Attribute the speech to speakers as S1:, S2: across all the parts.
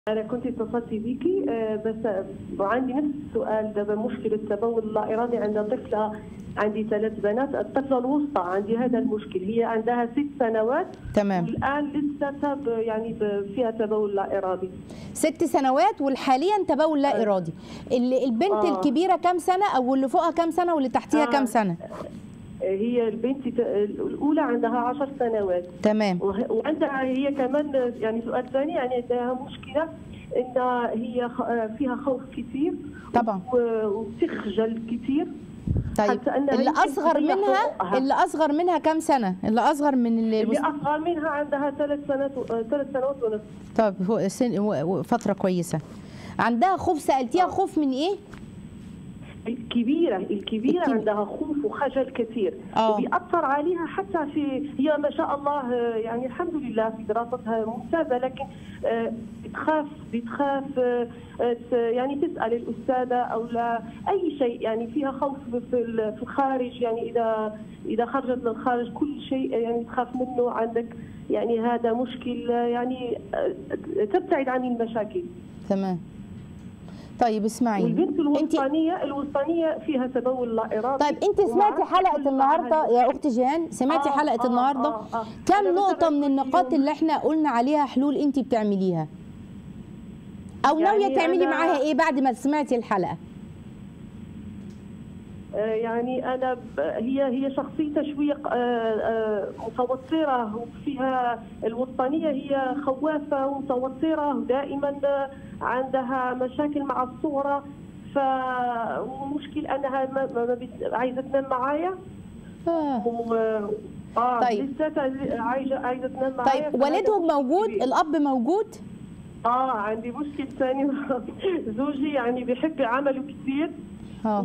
S1: أنا كنت اتصلت بيكي آه، بس وعندي نفس السؤال دابا مشكلة تبول لا إرادي عند طفلة عندي ثلاث بنات الطفلة الوسطى عندي هذا المشكل هي عندها ست سنوات
S2: تمام
S1: والآن لسه تب يعني ب- فيها تبول لا إرادي
S2: ست سنوات وحاليا تبول لا
S1: آه.
S2: ارادي ال- البنت
S1: آه.
S2: الكبيره كام سنه او اللي فوقها كام سنه واللي تحتيها
S1: آه.
S2: كام سنه
S1: آه، هي البنت ت- الأولى عندها عشر سنوات
S2: تمام
S1: وه- وعندها هي كمان آه، يعني سؤال ثاني يعني عندها مشكلة إن هي خ- آه، فيها خوف كثير
S2: طبعا.
S1: و- وبتخجل كثير
S2: طيب
S1: حتى أنها
S2: اللي
S1: يمكن
S2: اصغر
S1: تضيع
S2: منها
S1: حقوقها.
S2: اللي اصغر منها كام سنه اللي اصغر من اللي
S1: اللي اصغر منها عندها ثلاث سنوات و- ثلاث سنوات ونصف
S2: طيب هو سن و- و- فتره كويسه عندها خوف سالتيها خوف من ايه
S1: الكبيره الكبيره
S2: الكب-
S1: عندها خوف وخجل كثير
S2: آه.
S1: وبيأثر عليها حتى في هي ما شاء الله آه، يعني الحمد لله في دراستها ممتازه لكن آه، بتخاف بتخاف آه، آه، ت- يعني تسال الاستاذه او لا اي شيء يعني فيها خوف في ال- في الخارج يعني اذا اذا خرجت للخارج كل شيء يعني تخاف منه عندك يعني هذا مشكل آه، يعني آه، تبتعد عن المشاكل
S2: تمام طيب اسمعي
S1: والبنت
S2: انت
S1: الوسطانيه الوسطانيه فيها تبول لا ارادي
S2: طيب انت سمعتي
S1: ومعها
S2: حلقه
S1: كل
S2: النهارده
S1: معها-
S2: يا اخت جيهان سمعتي
S1: آه،
S2: حلقه
S1: آه،
S2: النهارده
S1: آه، آه.
S2: كم
S1: أنا
S2: نقطه
S1: بتابع
S2: من
S1: كل
S2: النقاط
S1: يوم.
S2: اللي احنا قلنا عليها حلول انت بتعمليها او
S1: يعني
S2: ناويه تعملي
S1: أنا-
S2: معاها ايه بعد ما سمعتي الحلقه
S1: آه، يعني انا ب- هي هي شخصيتها شويه آه، آه، متوتره وفيها الوسطانيه هي خوافه ومتوتره ودائما آه، عندها مشاكل مع الصغرى فمشكل انها ما ما بت- عايزه تنام معايا
S2: آه.
S1: و اه
S2: طيب.
S1: لساتها عايزه عايزه تنام معايا
S2: طيب
S1: فهذا
S2: والدهم
S1: مشكل
S2: موجود
S1: كبير.
S2: الاب موجود
S1: اه عندي مشكل ثاني زوجي يعني بيحب عمله كثير
S2: اه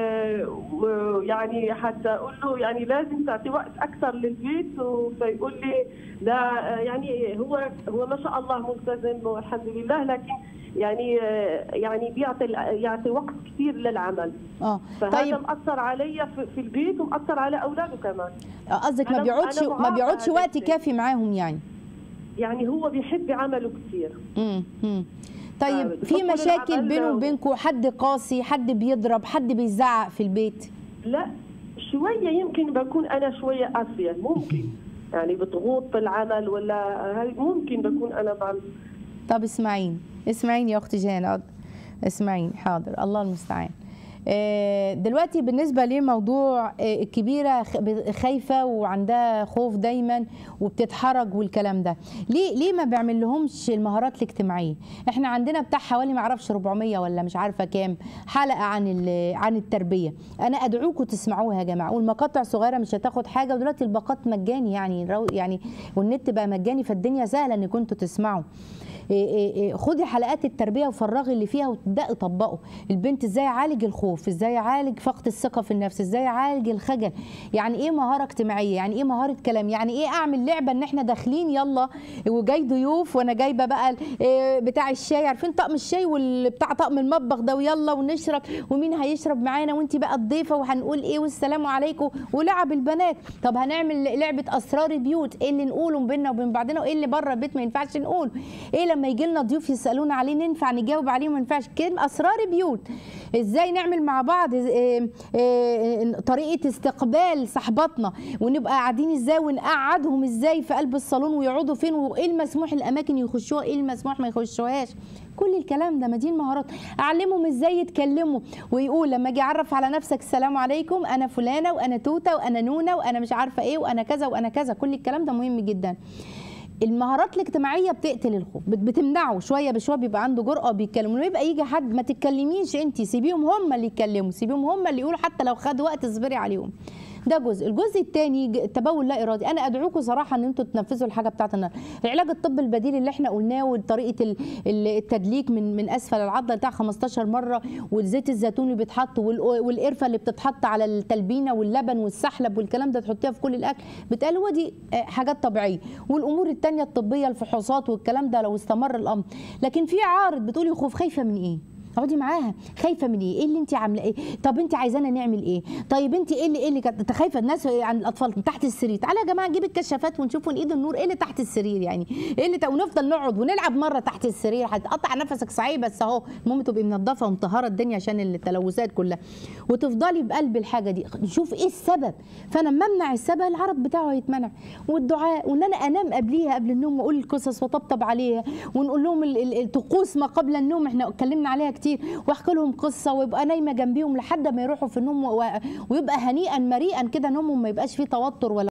S1: و- ويعني حتى اقول له يعني لازم تعطي وقت اكثر للبيت و- فيقول لي لا يعني هو هو ما شاء الله ملتزم والحمد لله لكن يعني يعني بيعطي يعطي وقت كثير للعمل
S2: اه
S1: فهذا
S2: طيب
S1: مأثر علي في- في البيت ومأثر على اولاده كمان
S2: قصدك ما
S1: أنا-
S2: بيقعدش
S1: أنا
S2: ما
S1: معاها
S2: بيقعدش وقت
S1: جداً.
S2: كافي معاهم يعني
S1: يعني هو بيحب عمله كثير
S2: امم امم طيب
S1: آه،
S2: في
S1: بتدخل
S2: مشاكل
S1: العمل
S2: بينه
S1: و-
S2: وبينكم حد قاسي حد بيضرب حد بيزعق في البيت
S1: لا شويه يمكن بكون انا شويه قاسيه ممكن يعني بضغوط العمل ولا هاي ممكن بكون انا بعمل
S2: طب اسمعين اسمعين يا اختي جان أقعد. اسمعين حاضر الله المستعان آه، دلوقتي بالنسبه لموضوع آه، الكبيره خ- ب- خايفه وعندها خوف دايما وبتتحرج والكلام ده ليه ليه ما بيعمل لهمش المهارات الاجتماعيه احنا عندنا بتاع حوالي ما اعرفش 400 ولا مش عارفه كام حلقه عن ال- عن التربيه انا ادعوكم تسمعوها يا جماعه والمقاطع صغيره مش هتاخد حاجه ودلوقتي الباقات مجاني يعني رو- يعني والنت بقى مجاني فالدنيا سهله ان كنتوا تسمعوا إيه إيه إيه خدي حلقات التربيه وفرغي اللي فيها وتبداي طبقه البنت ازاي اعالج الخوف ازاي اعالج فقد الثقه في النفس ازاي اعالج الخجل يعني ايه مهاره اجتماعيه يعني ايه مهاره كلام يعني ايه اعمل لعبه ان احنا داخلين يلا وجاي ضيوف وانا جايبه بقى ال- إيه بتاع الشاي عارفين طقم الشاي والبتاع طقم المطبخ ده ويلا ونشرب ومين هيشرب معانا وانت بقى الضيفه وهنقول ايه والسلام عليكم ولعب البنات طب هنعمل لعبه اسرار بيوت ايه اللي نقوله بيننا وبين بعضنا وايه اللي بره البيت ما ينفعش نقول ايه لما يجي لنا ضيوف يسالونا عليه ننفع نجاوب عليه وما ينفعش كلمه اسرار بيوت ازاي نعمل مع بعض إيه إيه طريقه استقبال صحباتنا ونبقى قاعدين ازاي ونقعدهم ازاي في قلب الصالون ويقعدوا فين وايه المسموح الاماكن يخشوها ايه المسموح ما يخشوهاش كل الكلام ده ما دي المهارات اعلمهم ازاي يتكلموا ويقول لما اجي اعرف على نفسك السلام عليكم انا فلانه وانا توته وانا نونه وانا مش عارفه ايه وانا كذا وانا كذا كل الكلام ده مهم جدا المهارات الاجتماعيه بتقتل الخوف بت- بتمنعه شويه بشويه بيبقى عنده جرأه بيتكلم لما يبقى يجي حد ما تتكلميش انت سيبيهم هم اللي يتكلموا سيبيهم هم اللي يقولوا حتى لو خد وقت اصبري عليهم ده جزء الجزء الثاني التبول لا ارادي انا ادعوكم صراحه ان انتوا تنفذوا الحاجه بتاعت النهارده العلاج الطبي البديل اللي احنا قلناه وطريقه ال- ال- التدليك من من اسفل العضله بتاع 15 مره والزيت الزيتون اللي بيتحط وال- والقرفه اللي بتتحط على التلبينه واللبن والسحلب والكلام ده تحطيها في كل الاكل بتقال هو دي آه، حاجات طبيعيه والامور الثانيه الطبيه الفحوصات والكلام ده لو استمر الامر لكن في عارض بتقولي خوف خايفه من ايه اقعدي معاها خايفه من ايه ايه اللي انت عامله ايه طب انت عايزانا نعمل ايه طيب انت ايه اللي ايه اللي كانت خايفه الناس عن الاطفال من تحت السرير تعالى يا جماعه نجيب الكشافات ونشوف ونقيد النور ايه اللي تحت السرير يعني ايه اللي ت... ونفضل نقعد ونلعب مره تحت السرير هتقطع نفسك صحيح بس اهو المهم تبقي منضفه ومطهره الدنيا عشان التلوثات كلها وتفضلي بقلب الحاجه دي نشوف ايه السبب فانا لما امنع السبب العرض بتاعه هيتمنع والدعاء وان انا انام قبليها قبل النوم واقول القصص وطبطب عليها ونقول لهم ال- ال- الطقوس ما قبل النوم احنا اتكلمنا عليها كتير واحكي لهم قصه ويبقى نايمه جنبيهم لحد ما يروحوا في النوم و- ويبقى هنيئا مريئا كده نومهم ما يبقاش فيه توتر ولا